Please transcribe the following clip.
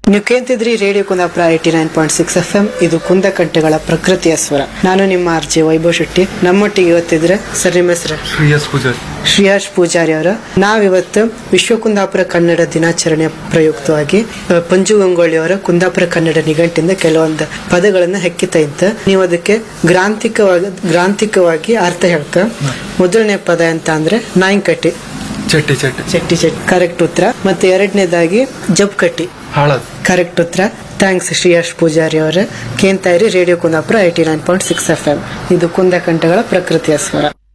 ನೀವು ಕೇಳ್ತಿದ್ರಿ radio Kundapura eighty nine point six F M ಇದು ಕುಂದಕಂಠೆಗಳ ಪ್ರಕೃತಿಯ ಸ್ವರ ನಾನು ನಿಮ್ಮ ಆರ್ಜೆ ವೈಭವ್ ಶೆಟ್ಟಿ ನಮ್ಮೊಟ್ಟಿಗೆ ಇವತ್ತಿದ್ರೆ ಸರ್ ನಿಮ್ಮ ಹೆಸರು ಶ್ರೀಯಸ್ ಪೂಜಾರಿ ಶ್ರೀಯಾಶ್ ಪೂಜಾರಿ ಅವರ ನಾವಿವತ್ತು ವಿಶ್ವ ಕುಂದಾಪುರ ಕನ್ನಡ ದಿನಾಚರಣೆ ಪ್ರಯುಕ್ತವಾಗಿ ಅಹ್, ಪಂಜು ಗಂಗೋಳಿ ಅವರ ಕುಂದಾಪುರ ಕನ್ನಡ ನಿಘಂಟಿಂದ ಕೆಲವೊಂದು ಪದಗಳನ್ನು ಹೆಕ್ಕಿತ ಇತ್ತ ನೀವು ಅದಕ್ಕೆ ಗ್ರಾಂಥಿಕವಾಗಿ ಗ್ರಾಂಥಿಕವಾಗಿ ಅರ್ಥ ಹೇಳ್ಕ ಮೊದಲನೇ ಪದ ಅಂತ ಅಂದ್ರೆ ನಾಯಿಂಕಟ್ಟಿ ಚಟ್ಟಿ ಚಟ್ಟಿ ಚೆಟ್ಟಿ ಚೆಟ್ಟಿ ಕರೆಕ್ಟ್ ಉತ್ತರ ಮತ್ತೆ ಎರಡನೇದಾಗಿ ಜಬ್ಕಟ್ಟಿ ಹಾಳದ್ ಕರೆಕ್ಟ್ ಉತ್ತರ ಥ್ಯಾಂಕ್ಸ್ ಶ್ರೀಯಾಶ್ ಪೂಜಾರಿ ಅವರ ಕೇಂತಾಯಿರಿ radio Kundapura eighty nine point six F M ಇದು ಕುಂದಕಂಠಗಳ ಪ್ರಕೃತಿಯ ಸ್ವರ